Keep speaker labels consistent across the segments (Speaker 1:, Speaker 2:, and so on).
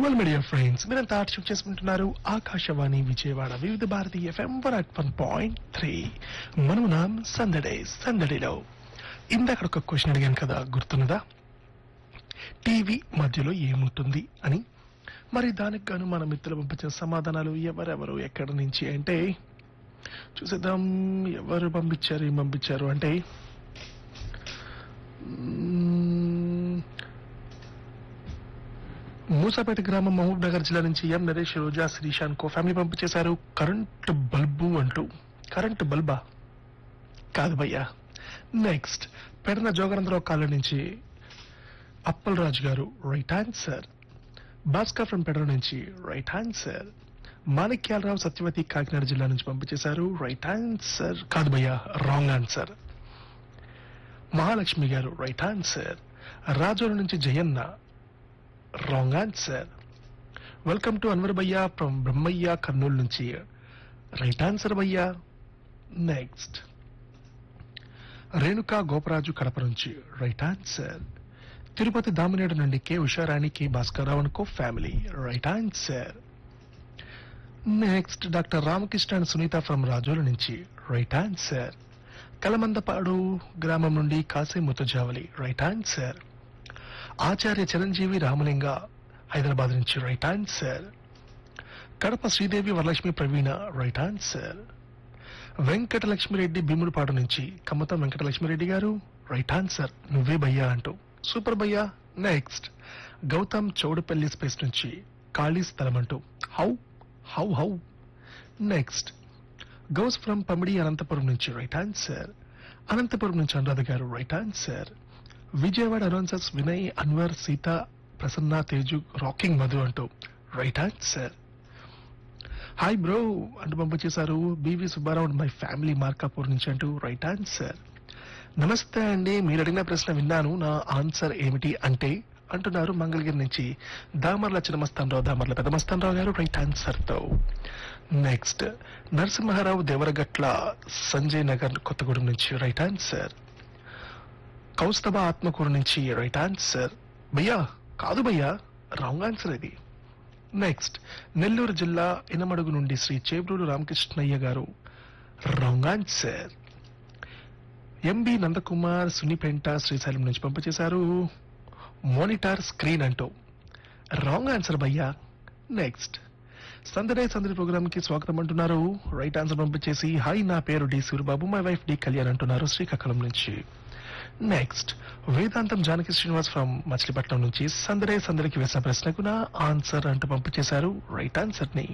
Speaker 1: well media friends మీరంతా ఆర్షిప్ చేసుకుంటున్నారు Akashvani Vijayawada Vividh Bharati FM one at one point three మనము నాం సందడే సందడిలో ఇందాక ఒక క్వశ్చన్ అడిగాను కదా గుర్తున్నదా టీవీ మధ్యలో ఏముంటుంది అని మరి దానికి గాను మన మిత్రులు పంపించిన సమాధానాలు ఎవరెవరు ఎక్కడి నుంచి అంటే చూసేద్దాం ఎవరు పంపించారు ఏం పంపించారు అంటే మ్మ్, మూసాపేట గ్రామం మహబూబ్ నగర్ జిల్లా నుంచి M Naresh Roja Srishan co family పంపించేశారు కరెంట్ బల్బు అంటూ కరెంట్ బల్బా కాదు భయ్యా నెక్స్ట్ పెడన జోగరంధ్రరావు కాలనీ నుంచి అప్పల్ రాజు గారు right answer Bhaskar from Pedara నుంచి రైట్ ఆన్సర్ మాణిక్యాలరావు సత్యవతి కాకినాడ జిల్లా నుంచి పంపించేశారు రైట్ ఆన్సర్ కాదు భయ్యా రాంగ్ ఆన్సర్ మహాలక్ష్మి గారు రైట్ ఆన్సర్ రాజోలు నుంచి Jayanna wrong answer welcome to Anwar భయ్యా ఫ్రమ్ బ్రహ్మయ్య కర్నూలు నుంచి రైట్ ఆన్సర్ భయ్యా నెక్స్ట్ రేణుకా గోపరాజు కడప నుంచి రైట్ ఆన్సర్ తిరుపతి దామినేడు నుండి కె ఉషారాణి కె భాస్కర్రావు అనుకో family right answer next doctor Ramakrishna and Sunitha from Razole నుంచి రైట్ ఆన్సర్ కలమందపాడు గ్రామం నుండి కాసే ముతుజావలి రైట్ ఆన్సర్ ఆచార్య చిరంజీవి రామలింగ హైదరాబాద్ నుంచి right answer Kadapa Sridevi Varalakshmi Praveena right answer Venkatalakshmireddy Bheemudipadu నుంచి కమ్మతం వెంకటలక్ష్మిరెడ్డి గారు రైట్ ఆన్సర్ నువ్వే భయ్యా అంటూ సూపర్ భయ్యా నెక్స్ట్ గౌతమ్ చౌడపల్లి స్పేస్ నుంచి ఖాళీ స్థలం అంటూ how how how next Ghouse from Pamidi Anantapur నుంచి రైట్ ఆన్సర్ అనంతపురం నుంచి అనురాధ గారు right answer Vijayawada announcers Vinay Anwar Seetha Prasanna Teju rocking Madhu అంటూ రైట్ ఆన్సర్ హాయ్ బ్రో అంటూ పంపించేశారు BV Subbarao my family Markapur నుంచి అంటూ రైట్ ఆన్సర్ నమస్తే అండి మీరు అడిగిన ప్రశ్న విన్నాను నా ఆన్సర్ ఏమిటి అంటే అంటున్నారు మంగళగిరి నుంచి దామర్ల చిన్నమస్తానరావు దామర్ల పెద్దమస్తానరావు గారు రైట్ ఆన్సర్ తో నెక్స్ట్ నరసింహారావు దేవరగట్ల సంజయ్ నగర్ కొత్తగూడెం నుంచి రైట్ ఆన్సర్ కౌస్తభ ఆత్మకూరు నుంచి రైట్ ఆన్సర్ భయ్యా కాదు భయ్యా రాంగ్ ఆన్సర్ ఇది నెక్స్ట్ నెల్లూరు జిల్లా ఇనమడుగు నుండి శ్రీ చేబ్రూరు రామకృష్ణయ్య గారు wrong answer MB Nandakumar Sunnipenta Srisailam నుంచి పంపించేశారు మోనిటర్ స్క్రీన్ అంటూ రాంగ్ ఆన్సర్ భయ్యా నెక్స్ట్ సందడే సందడి ప్రోగ్రామ్ కి స్వాగతం అంటున్నారు రైట్ ఆన్సర్ పంపించేసి హాయ్ నా పేరు D Suribabu my wife D Kalyan అంటున్నారు శ్రీకాకుళం నుంచి నెక్స్ట్ వేదాంతం జానకి శ్రీనివాస్ ఫ్రమ్ మచిలీపట్నం నుంచి సందడే సందడికి వేసిన ప్రశ్నకు నా ఆన్సర్ అంటూ పంపించేశారు రైట్ ఆన్సర్ ని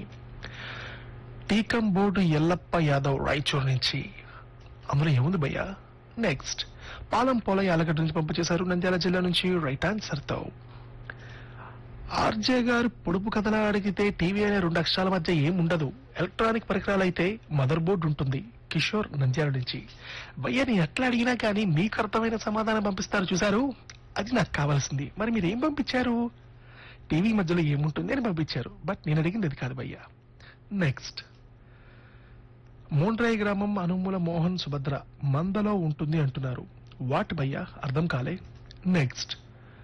Speaker 1: టీకం బోర్డు ఎల్లప్ప యాదవ్ రాయచూర్ నుంచి అందులో ఏముంది భయ్యా నెక్స్ట్ పాలం పోలయ్య ఆలగడ్డ నుంచి పంపించేశారు నంద్యాల జిల్లా నుంచి రైట్ ఆన్సర్ తో ఆర్జే గారు పొడుపు కథలా అడిగితే టీవీ అనే రెండు అక్షరాల మధ్య ఏం ఉండదు ఎలక్ట్రానిక్ పరికరాలు అయితే మదర్ బోర్డు ఉంటుంది కిషోర్ నంద్యాల నుంచి భయ్య నేను ఎట్లా అడిగినా కానీ మీకు అర్థమైన సమాధానం పంపిస్తారు చూసారు అది నాకు కావాల్సింది మరి మీరు ఏం పంపించారు టీవీ మధ్యలో ఏముంటుంది అని పంపించారు బట్ నేను అడిగింది అది కాదు భయ్య నెక్స్ట్ మోండ్రాయి గ్రామం అనుమూల మోహన్ సుభద్ర మందలో ఉంటుంది అంటున్నారు వాట్ భయ్యా అర్థం కాలే నెక్స్ట్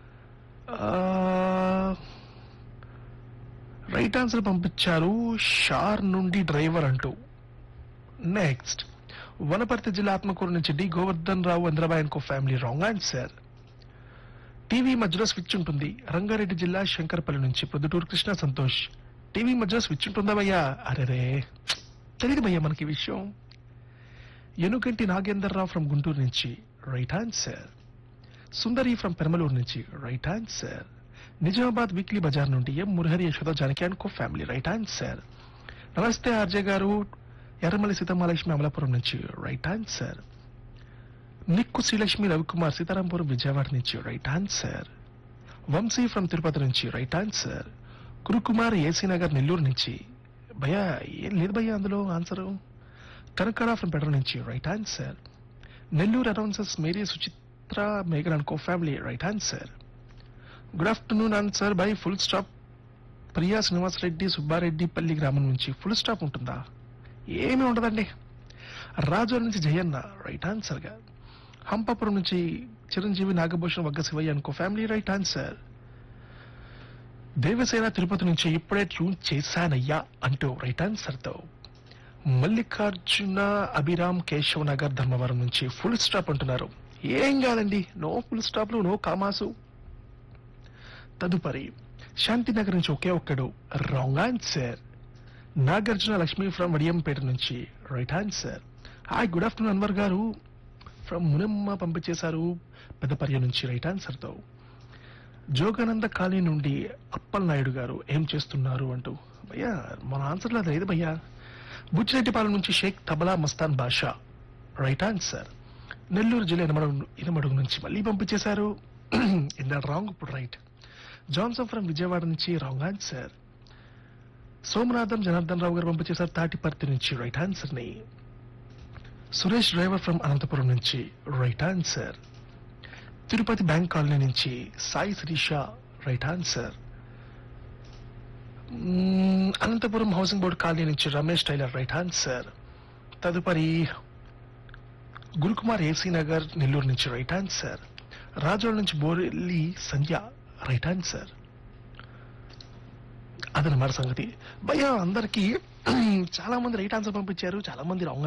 Speaker 1: రైట్ ఆన్సర్ పంపించారు షార్ నుండి డ్రైవర్ అంటూ నెక్స్ట్ వనపర్తి జిల్లా ఆత్మకూరు నుంచి D Govardhan Rao Chandrabai co family wrong answer TV మధ్యలో స్విచ్ ఉంటుంది రంగారెడ్డి జిల్లా శంకరపల్లి నుంచి ప్రొద్దుటూరు కృష్ణ సంతోష్ టీవీ మధ్యలో స్విచ్ ఉంటుందా భయ్యా అరే తెలియదు భయ్యా మనకి ఈ విషయం ఎనుగంటి నాగేందర్రావు ఫ్రమ్ గుంటూరు నుంచి right answer Sundari from Peramaluru నుంచి రైట్ ఆన్సర్ నిజామాబాద్ వీక్లీ బజార్ నుండి ఎం మురహరి యశోద జానకి అనుకో ఫ్యామిలీ రైట్ ఆన్సర్ నమస్తే ఆర్జే గారు ఎర్రమల్లి సీతమహాలక్ష్మి అమలాపురం నుంచి రైట్ ఆన్సర్ నిక్కు శ్రీలక్ష్మి రవికుమార్ సీతారాంపురం విజయవాడ నుంచి right answer Vamsi from Tirupati నుంచి right answer Gurukumar AC Nagar Nellore నుంచి భయ్యా ఏం లేదు భయ్యా అందులో ఆన్సర్ కనకరా ఫ్రమ్ పెడర్ నుంచి right answer Nellore announcers Mary Suchitra మేఘన్ and co family right answer good afternoon answer bye full stop Priya Srinivas Reddy Subbareddypalli గ్రామం నుంచి ఫుల్ స్టాప్ ఉంటుందా ఏమీ ఉండదండి రాజు నుంచి జయన్న రైట్ ఆన్సర్ గా హంపాపురం నుంచి చిరంజీవి నాగభూషణ్ వగ్గ శివయ్య అనుకో family right answer Devasena Tirupati నుంచి ఇప్పుడే ట్యూన్ చేశానయ్యా అంటూ రైట్ ఆన్సర్ తో మల్లికార్జున అభిరామ్ కేశవ్ నగర్ ధర్మవరం నుంచి ఫుల్ స్టాప్ అంటున్నారు ఏం కాదండి నో ఫుల్ స్టాప్లు నో కామాసు తదుపరి శాంతినగర్ నుంచి ఒకే ఒక్కడు wrong answer Nagarjuna Lakshmi from Vadiyampeta నుంచి right answer hi good afternoon Anwar గారు ఫ్రమ్ మునమ్మ పంపించేశారు పెద్దపర్య నుంచి రైట్ ఆన్సర్ తో జోగానంద కాలనీ నుండి అప్పల్ నాయుడు గారు ఏం చేస్తున్నారు అంటూ భయ్యా మన ఆన్సర్ లేదు లేదు భయ్యా బుచ్చిరెడ్డిపాలెం నుంచి షేక్ తబలా మస్తాన్ బాషా రైట్ ఆన్సర్ నెల్లూరు జిల్లా ఇనమడుగు ఇనమడుగు నుంచి మళ్ళీ పంపించేశారు ఇన్ రాంగ్ ఇప్పుడు రైట్ జాన్సన్ ఫ్రమ్ విజయవాడ నుంచి రాంగ్ ఆన్సర్ సోమనాథం జనార్దన్ రావు గారు పంపించేశారు తాటిపర్తి నుంచి రైట్ ఆన్సర్ ని సురేష్ డ్రైవర్ ఫ్రమ్ అనంతపురం నుంచి right answer Tirupati bank colony నుంచి Sai Sirisha right answer hmm, Anantapur housing board colony నుంచి రమేష్ టైలర్ రైట్ ఆన్సర్ తదుపరి గురుకుమార్ ఏసీ నగర్ నెల్లూరు నుంచి రైట్ ఆన్సర్ రాజోల్ నుంచి బోరెల్లి సంధ్య రైట్ ఆన్సర్ అదనమాట సంగతి భయ్యా అందరికి చాలా మంది రైట్ ఆన్సర్ పంపించారు చాలా మంది రాంగ్